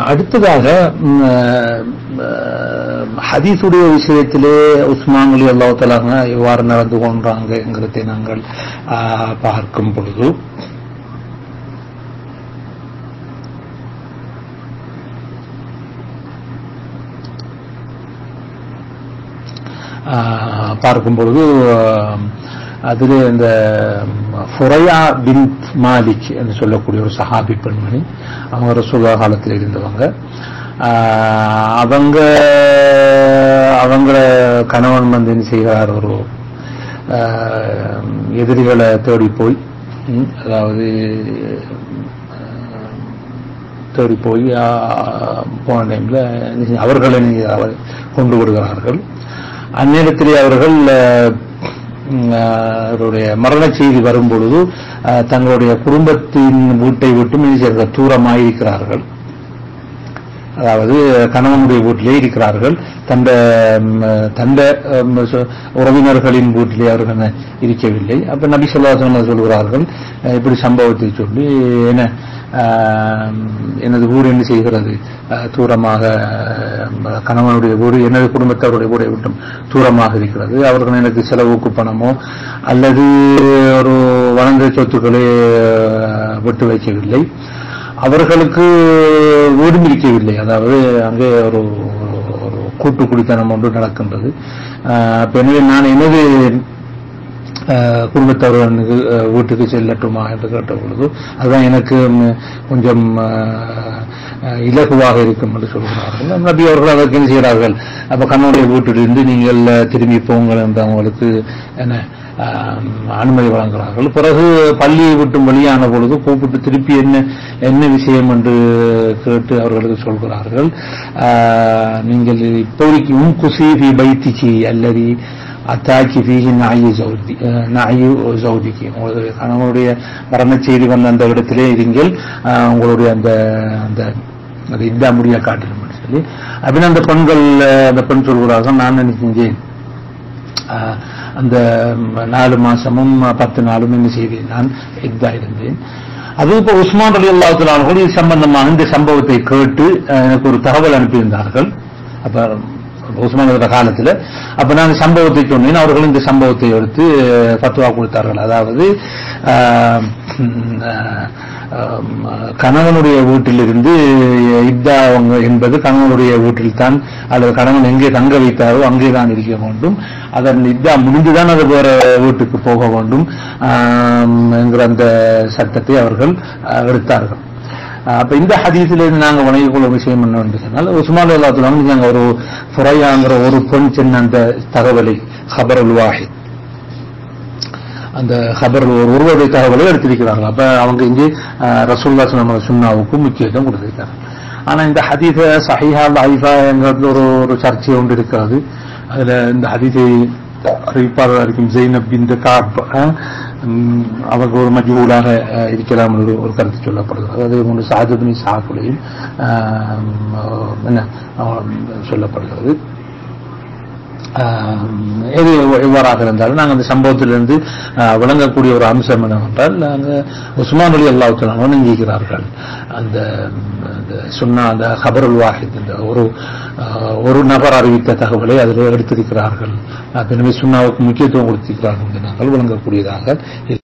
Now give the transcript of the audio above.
அடுத்ததாக ம், அஹ், ஹதீஸுடைய விஷயத்திலே உஸ்மான் அலி அல்லாஹ் தலாங்க எவ்வாறு நடந்து கொண்டாங்கிறதை நாங்கள் ஆஹ், பார்க்கும் பொழுது ஆஹ், பார்க்கும் பொழுது ஆஹ், அதிலே இந்த ஃபுரையா பின் மாலிக் என்று சொல்லக்கூடிய ஒரு சஹாபி பெண்மணி அவங்க ரசூலா காலத்தில் இருந்தவங்க ஆஹ், அவங்க அவங்கள கணவன் வந்து என்ன செய்கிறார் ஒரு ஆஹ், எதிரிகளை தேடி போய் ம், அதாவது தேடி போய் ஆ, போன டைம்ல அவர்களை அவர் கொண்டு விடுகிறார்கள் அந்நேரத்திலே அவர்கள் அஹ், ம், அஹ், அவருடைய மரண செய்தி வரும் பொழுது அஹ், தங்களுடைய குடும்பத்தின் வீட்டை விட்டு மிக தூரமாயிருக்கிறார்கள் அதாவது கணவனுடைய வீட்டிலே இருக்கிறார்கள் தந்த ம், தந்த ம், சொ- உறவினர்களின் வீட்டிலே அவர்கள் இருக்கவில்லை அப்ப நபி சொல்லாசன் சொல்கிறார்கள் அஹ், இப்படி சம்பவத்தை சொல்லி என்ன ஆஹ், எனது ஊர் என்ன செய்கிறது அஹ், தூரமாக அஹ், கணவனுடைய ஊர் எனது குடும்பத்தவருடைய ஊரை விட்டும் தூரமாக இருக்கிறது அவர்கள் எனக்கு செலவுக்கு பணமோ அல்லது ஒரு வளர்ந்த சொத்துக்களை அஹ், விட்டு வைக்கவில்லை அவர்களுக்கு வீடும் இருக்கவில்லை அதாவது அங்கே ஒரு ஒரு கூட்டு குடித்தனம் ஒன்று நடக்கின்றது ஆஹ் அப்ப எனவே நான் எனது ஆஹ் குடும்பத்தவர்களுக்கு ஆஹ் வீட்டுக்கு செல்லட்டுமா என்று கேட்ட பொழுது அதுதான் எனக்கு ம், கொஞ்சம் ஆஹ், ஆஹ், இலகுவாக இருக்கும் என்று சொல்கிறார்கள் நபி அவர்கள் அதற்கு என்ன செய்கிறார்கள் அப்ப கண்ணுடைய வீட்டிலிருந்து நீங்கள் திரும்பி போங்கள் என்று அவங்களுக்கு என்ன ஆஹ், அனுமதி வழங்குகிறார்கள் பிறகு பள்ளியை விட்டு வெளியான பொழுது கூப்பிட்டு திருப்பி என்ன என்ன விஷயம் என்று கேட்டு அவர்களுக்கு சொல்கிறார்கள் ஆஹ், நீங்கள் இப்போதைக்கு உன் குசீஃபி பைத்திக்கு அல்லது அத்தாக்கி ஃபீஹி நாயு ஜவுதி நாயு ஜவுதிக்கு உங்களுடைய கணவனுடைய மரண செய்தி வந்த அந்த இடத்திலே இருங்கள் ஆஹ், உங்களுடைய அந்த அந்த அது இந்த முடிய காட்டணும் சொல்லி அப்படின்னு அந்த பெண்கள் ஆஹ், அந்த பெண் சொல்கிறார்கள் நான் நினைக்கின்றேன் ஆஹ், அந்த ம், நாலு மாசமும் பத்து நாளும் என்ன செய்தேன் நான் இதா இருந்தேன் அது இப்போ உஸ்மான் அலி அல்லாஹர்கள் இது சம்பந்தமாக இந்த சம்பவத்தை கேட்டு ஆஹ், எனக்கு ஒரு தகவல் அனுப்பியிருந்தார்கள் அப்ப உஸ்மான் இருக்கிற காலத்துல அப்ப நான் இந்த சம்பவத்தை சொன்னேன் அவர்கள் இந்த சம்பவத்தை எடுத்து ஆஹ், ஃபத்வா கொடுத்தார்கள் அதாவது ஆஹ், ம், ஆஹ், ஆம், கணவனுடைய வீட்டிலிருந்து இத்தா அவங்க என்பது கணவனுடைய வீட்டில் தான் அல்லது கணவன் எங்கே தங்க வைத்தாரோ அங்கே தான் இருக்க வேண்டும் அதன் இத்தா முடிந்துதான் அது வேற வீட்டுக்கு போக வேண்டும் ஆம், என்கிற அந்த சட்டத்தை அவர்கள் அஹ், எடுத்தார்கள் அஹ், அப்ப இந்த ஹதீஸிலிருந்து நாங்க வணங்கிக் கொள்ள விஷயம் என்ன என்று சொன்னால் உஸ்மான் அல்லாத்துல நாங்க ஒரு ஃபுரையாங்கிற ஒரு பெண் சின்ன அந்த தகவலை ஹபருல் வாஹித் அந்த ஹபர் ஒரு ஒருவருடைய தகவலை எடுத்திருக்கிறார்கள் அப்ப அவங்க இங்கே அஹ், ரசூல்லா நம்ம சுன்னாவுக்கு முக்கியத்துவம் கொடுத்திருக்காங்க ஆனா இந்த ஹதீஸ சஹிஹா லைஃபா என்கிறது ஒரு ஒரு சர்ச்சை ஒன்று இருக்கிறது அதுல இந்த ஹதீஸை அறிவிப்பாளர் இருக்கும் ஜெயினப் பின் காப் அஹ், உம், அவங்க ஒரு மஜ்பூலாக அஹ், இருக்கலாம் என்று ஒரு கருத்து சொல்லப்படுகிறது அது ஒன்று சாதுபினி சாக்குலையும் என்ன அஹ், சொல்லப்படுகிறது ஆஹ் எது எவ்வாறாக இருந்தாலும் நாங்கள் அந்த சம்பவத்திலிருந்து ஆஹ், விளங்கக்கூடிய ஒரு அம்சம் என்னவென்றால் நாங்கள் உஸ்மான் அலி அல்லாஹ் வணங்குகிறார்கள் அந்த அந்த சொன்ன அந்த ஹபருல் வாஹித் இந்த ஒரு ஆஹ், ஒரு நபர் அறிவித்த தகவலை அதில் எடுத்திருக்கிறார்கள் ஆஹ், எனவே சுன்னாவுக்கு முக்கியத்துவம் கொடுத்திருக்கிறார்கள் என்று நாங்கள் விளங்கக்கூடியதாக